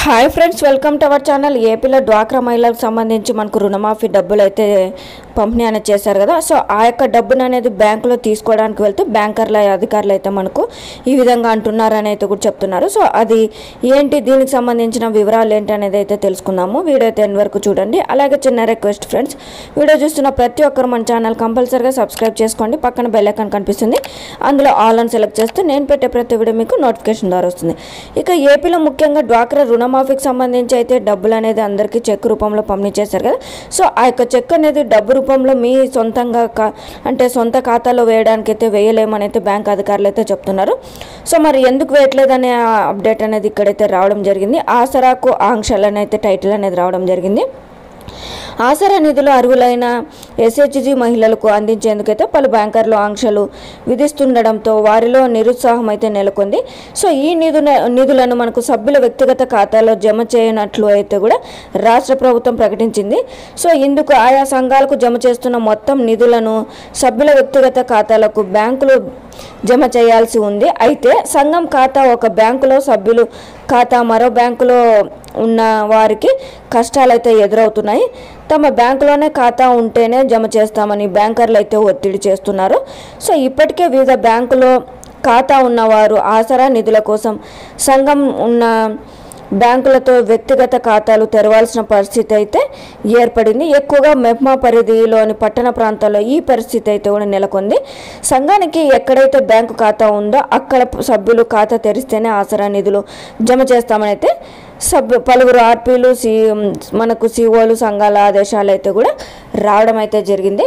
hi friends welcome to our channel ఏపీలో డ్వాక్రా మహిళలకు సంబంధించి మనకు రుణమాఫీ డబ్బులు అయితే పంపిణీ అనేది చేశారు కదా సో ఆ యొక్క డబ్బును అనేది బ్యాంకులో తీసుకోవడానికి వెళ్తే బ్యాంకర్ల అధికారులు అయితే మనకు ఈ విధంగా అంటున్నారని అయితే కూడా చెప్తున్నారు సో అది ఏంటి దీనికి సంబంధించిన వివరాలు ఏంటి అనేది అయితే తెలుసుకుందాము వీడియో అయితే ఎండ్ వరకు చూడండి అలాగే చిన్న రిక్వెస్ట్ ఫ్రెండ్స్ వీడియో చూస్తున్న ప్రతి ఒక్కరు మన ఛానల్ కంపల్సరీగా సబ్స్క్రైబ్ చేసుకోండి పక్కన బెల్ ఐకాన్ కనిపిస్తుంది అందులో ఆల్ అని సెలెక్ట్ చేస్తే నేను పెట్టే ప్రతి వీడియో మీకు నోటిఫికేషన్ ద్వారా వస్తుంది ఇక ఏపీలో ముఖ్యంగా డ్వాక్రా రుణమాఫీకి సంబంధించి అయితే డబ్బులు అనేది అందరికీ చెక్ రూపంలో పంపిణీ చేశారు కదా సో ఆ యొక్క చెక్ అనేది డబ్బు రూపంలో మీ సొంతంగా కా- అంటే సొంత ఖాతాలో వేయడానికి అయితే వేయలేమని అయితే బ్యాంక్ అధికారులు అయితే చెప్తున్నారు సో మరి ఎందుకు వేయట్లేదనే అప్డేట్ అనేది ఇక్కడైతే రావడం జరిగింది ఆసరాకు ఆంక్షలు అయితే టైటిల్ అనేది రావడం జరిగింది ఆసరా నిధులు అర్హులైన ఎస్హెచ్జి మహిళలకు అందించేందుకైతే పలు బ్యాంకర్లు ఆంక్షలు విధిస్తుండడంతో వారిలో నిరుత్సాహం అయితే నెలకొంది సో ఈ నిధుల నిధులను మనకు సభ్యుల వ్యక్తిగత ఖాతాలో జమ చేయనట్లు అయితే కూడా రాష్ట్ర ప్రభుత్వం ప్రకటించింది సో ఇందుకు ఆయా సంఘాలకు జమ చేస్తున్న మొత్తం నిధులను సభ్యుల వ్యక్తిగత ఖాతాలకు బ్యాంకులు జమ చేయాల్సి ఉంది అయితే సంఘం ఖాతా ఒక బ్యాంకులో సభ్యులు ఖాతా మరో బ్యాంకులో ఉన్న వారికి కష్టాలైతే ఎదురవుతున్నాయి తమ బ్యాంకులోనే ఖాతా ఉంటేనే జమ చేస్తామని బ్యాంకర్లు అయితే ఒత్తిడి చేస్తున్నారు సో ఇప్పటికే వివిధ బ్యాంకులో ఖాతా ఉన్నవారు ఆసరా నిధుల కోసం సంఘం ఉన్న బ్యాంకులతో వ్యక్తిగత ఖాతాలు తెరవాల్సిన పరిస్థితి అయితే ఏర్పడింది ఎక్కువగా మెప్మా పరిధిలోని పట్టణ ప్రాంతాల్లో ఈ పరిస్థితి అయితే కూడా నెలకొంది సంఘానికి ఎక్కడైతే బ్యాంకు ఖాతా ఉందో అక్కడ సభ్యులు ఖాతా తెరిస్తేనే ఆసరా నిధులు జమ చేస్తామని అయితే సభ్యు పలువురు ఆర్పీలు సి మనకు సిఓలు సంఘాల ఆదేశాలు అయితే కూడా రావడం అయితే జరిగింది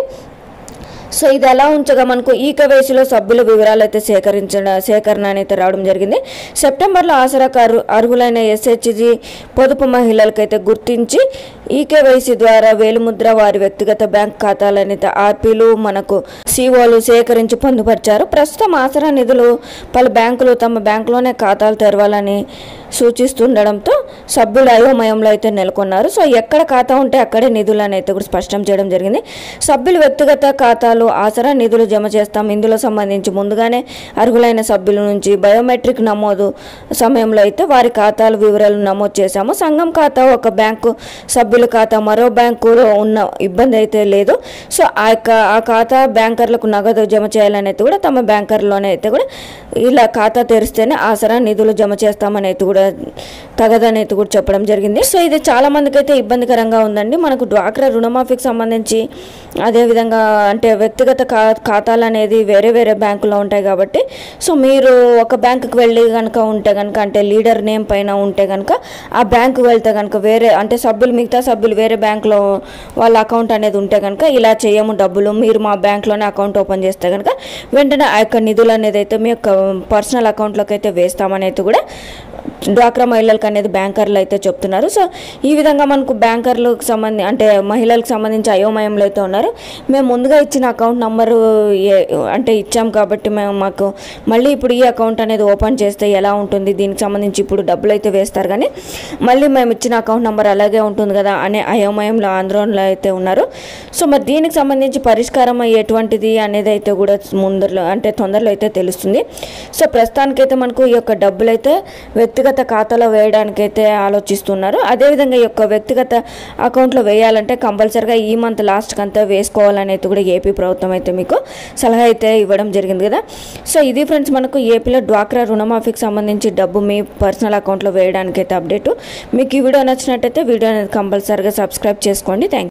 సో ఇది అలా ఉంచగా మనకు ఈ కేవైసీలో సభ్యుల వివరాలు అయితే సేకరించడం సేకరణ అయితే రావడం జరిగింది సెప్టెంబర్లో ఆసరాకు అర్హు అర్హులైన ఎస్హెచ్జి పొదుపు మహిళలకైతే గుర్తించి ఈ కేవైసీ ద్వారా వేలుముద్ర వారి వ్యక్తిగత బ్యాంక్ ఖాతాలనైతే ఆర్పీలు మనకు సిఓలు సేకరించి పొందుపరిచారు ప్రస్తుతం ఆసరా నిధులు పలు బ్యాంకులు తమ బ్యాంకులోనే ఖాతాలు తెరవాలని సూచిస్తుండడంతో సభ్యులు అయోమయంలో అయితే నెలకొన్నారు సో ఎక్కడ ఖాతా ఉంటే అక్కడే నిధులను అయితే కూడా స్పష్టం చేయడం జరిగింది సభ్యులు వ్యక్తిగత ఖాతాలు ఆసరా నిధులు జమ చేస్తాం ఇందులో సంబంధించి ముందుగానే అర్హులైన సభ్యుల నుంచి బయోమెట్రిక్ నమోదు సమయంలో అయితే వారి ఖాతాల వివరాలు నమోదు చేశాము సంఘం ఖాతా ఒక బ్యాంకు సభ్యుల ఖాతా మరో బ్యాంకులో ఉన్న ఇబ్బంది అయితే లేదు సో ఆ యొక్క ఆ ఖాతా బ్యాంకర్లకు నగదు జమ చేయాలని అయితే కూడా తమ బ్యాంకర్లోనే అయితే కూడా ఇలా ఖాతా తెరిస్తేనే ఆసరా నిధులు జమ చేస్తామని అయితే కూడా తగదని అయితే కూడా చెప్పడం జరిగింది సో ఇది చాలా మందికి అయితే ఇబ్బందికరంగా ఉందండి మనకు డ్వాక్రా రుణమాఫీకి సంబంధించి అదేవిధంగా అంటే వ్యక్తిగత ఖా ఖాతాలు అనేది వేరే వేరే బ్యాంకులో ఉంటాయి కాబట్టి సో మీరు ఒక బ్యాంకుకి వెళ్ళి కనుక ఉంటే కనుక అంటే లీడర్ నేమ్ పైన ఉంటే కనుక ఆ బ్యాంకు వెళ్తే కనుక వేరే అంటే సభ్యులు మిగతా సభ్యులు వేరే బ్యాంకులో వాళ్ళ అకౌంట్ అనేది ఉంటే కనుక ఇలా చేయము డబ్బులు మీరు మా బ్యాంక్లోనే అకౌంట్ ఓపెన్ చేస్తే కనుక వెంటనే ఆ యొక్క నిధులు అనేది అయితే మీ యొక్క పర్సనల్ అకౌంట్లోకి అయితే వేస్తామని అయితే కూడా డ్వాక్రా మహిళలకు అనేది బ్యాంకర్లు అయితే చెప్తున్నారు సో ఈ విధంగా మనకు బ్యాంకర్లకు సంబంధించి అంటే మహిళలకు సంబంధించి అయోమయంలో అయితే ఉన్నారు మేము ముందుగా ఇచ్చిన అకౌంట్ నంబరు ఏ- అంటే ఇచ్చాం కాబట్టి మేము మాకు మళ్ళీ ఇప్పుడు ఈ అకౌంట్ అనేది ఓపెన్ చేస్తే ఎలా ఉంటుంది దీనికి సంబంధించి ఇప్పుడు డబ్బులు అయితే వేస్తారు కానీ మళ్ళీ మేము ఇచ్చిన అకౌంట్ నెంబర్ అలాగే ఉంటుంది కదా అనే అయోమయంలో ఆందోళనలో అయితే ఉన్నారు సో మరి దీనికి సంబంధించి పరిష్కారం ఎటువంటిది అనేది అయితే కూడా ముందరలో అంటే తొందరలో అయితే తెలుస్తుంది సో ప్రస్తుతానికైతే మనకు ఈ యొక్క డబ్బులు అయితే వ్యక్తిగత ఖాతాలో వేయడానికి అయితే ఆలోచిస్తున్నారు అదేవిధంగా ఈ యొక్క వ్యక్తిగత అకౌంట్లో వేయాలంటే కంపల్సరిగా ఈ మంత్ లాస్ట్కి అంతా వేసుకోవాలని అయితే కూడా ఏపీ ప్రభుత్వం అయితే మీకు సలహా అయితే ఇవ్వడం జరిగింది కదా సో ఇది ఫ్రెండ్స్ మనకు ఏపీలో డ్వాక్రా రుణమాఫీకి సంబంధించి డబ్బు మీ పర్సనల్ అకౌంట్లో వేయడానికి అయితే అప్డేట్ మీకు ఈ వీడియో నచ్చినట్టయితే వీడియో అనేది కంపల్సరిగా సబ్స్క్రైబ్ చేసుకోండి థ్యాంక్